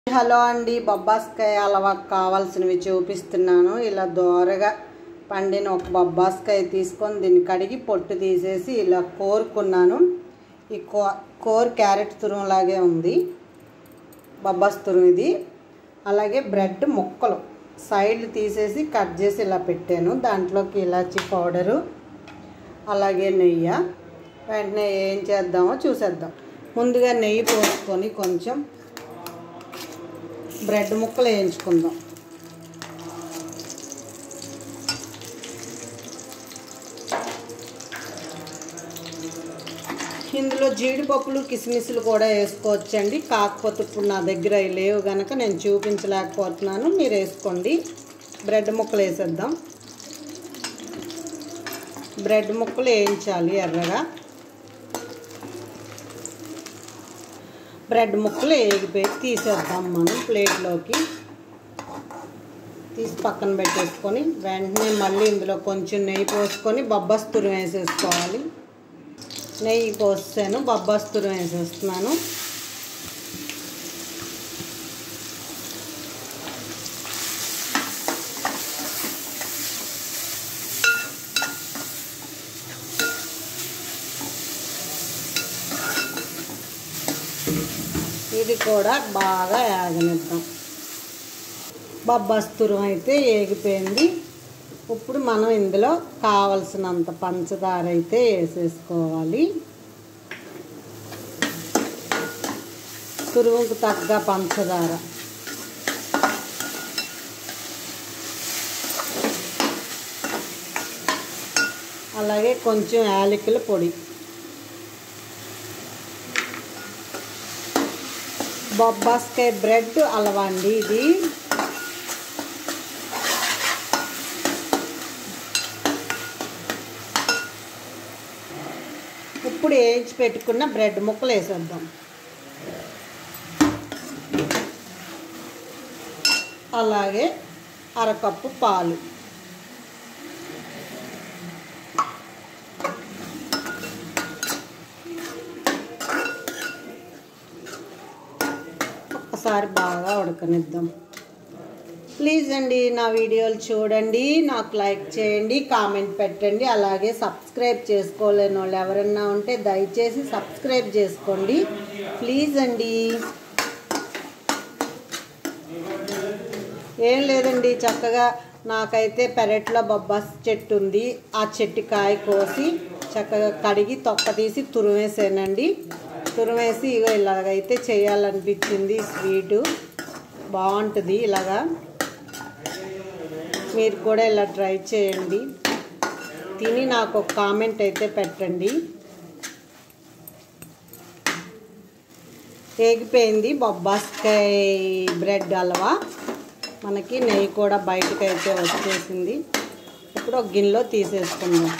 hello అండి బొబ్బాస్కాయ హల్వా కావాల్సినవి చూపిస్తున్నాను ఇలా దోరగా పండిన ఒక బొబ్బాస్కాయ తీసుకొని దీన్ని కడిగి పొట్టు తీసేసి ఇలా కోరుకున్నాను ఈ కో కోర్ క్యారెట్ తురుములాగే ఉంది బొబ్బాస్ తురుము ఇది అలాగే బ్రెడ్ ముక్కలు సైడ్లు తీసేసి కట్ చేసి ఇలా పెట్టాను దాంట్లోకి ఇలాచి పౌడరు అలాగే నెయ్యి వెంటనే ఏం చేద్దామో చూసేద్దాం ముందుగా నెయ్యి పోసుకొని కొంచెం బ్రెడ్ ముక్కలు వేయించుకుందాం ఇందులో జీడిపప్పులు కిస్మిస్లు కూడా వేసుకోవచ్చండి కాకపోతే ఇప్పుడు నా దగ్గర అవి లేవు కనుక నేను చూపించలేకపోతున్నాను మీరు వేసుకోండి బ్రెడ్ ముక్కలు వేసేద్దాం బ్రెడ్ ముక్కలు వేయించాలి ఎర్రగా బ్రెడ్ ముక్కలు వేగిపోయి తీసేద్దాం మనం ప్లేట్లోకి తీసి పక్కన పెట్టేసుకొని వెంటనే మళ్ళీ ఇందులో కొంచెం నెయ్యి పోసుకొని బొబ్బస్తురం వేసేసుకోవాలి నెయ్యి పోసాను బొబ్బస్తురం వేసేస్తున్నాను ఇది కూడా బాగా యాగనిద్దాం బొబ్బస్తురం అయితే ఏగిపోయింది ఇప్పుడు మనం ఇందులో కావలసినంత పంచదార అయితే వేసేసుకోవాలి తురుముకు తగ్గ పంచదార అలాగే కొంచెం యాలకుల పొడి బొబ్బాస్కాయ బ్రెడ్ హల్వా అండి ఇది ఇప్పుడు వేయించి పెట్టుకున్న బ్రెడ్ ముక్కలు వేసేద్దాం అలాగే అరకప్పు పాలు ఒక్కసారి బాగా ఉడకనిద్దాం ప్లీజ్ అండి నా వీడియోలు చూడండి నాకు లైక్ చేయండి కామెంట్ పెట్టండి అలాగే సబ్స్క్రైబ్ చేసుకోలేని వాళ్ళు ఎవరన్నా ఉంటే దయచేసి సబ్స్క్రైబ్ చేసుకోండి ప్లీజ్ అండి ఏం లేదండి చక్కగా నాకైతే పెరట్లో బొబ్బాస్ చెట్టు ఉంది ఆ చెట్టు కాయ కోసి చక్కగా కడిగి తొక్క తీసి తురిమేసానండి తురిమేసి ఇగో ఇలాగైతే చేయాలనిపించింది స్వీటు బాగుంటుంది ఇలాగా మీరు కూడా ఇలా ట్రై చేయండి తిని నాకు ఒక కామెంట్ అయితే పెట్టండి ఏగిపోయింది బొబ్బాస్కాయ బ్రెడ్ హల్వా మనకి నెయ్యి కూడా బయటకు అయితే వచ్చేసింది ఇప్పుడు ఒక గిన్నెలో తీసేసుకుందాం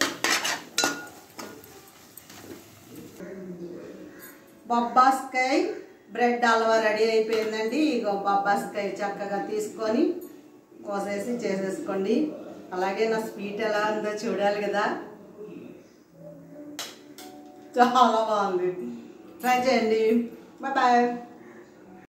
బొబ్బాస్కాయ బ్రెడ్ హల్వా రెడీ అయిపోయిందండి ఇగో బొబ్బాస్కాయ చక్కగా తీసుకొని కోసేసి చేసేసుకోండి అలాగే నా స్వీట్ ఎలా ఉందో చూడాలి కదా చాలా బాగుంది ట్రై చేయండి బాయ్ బాయ్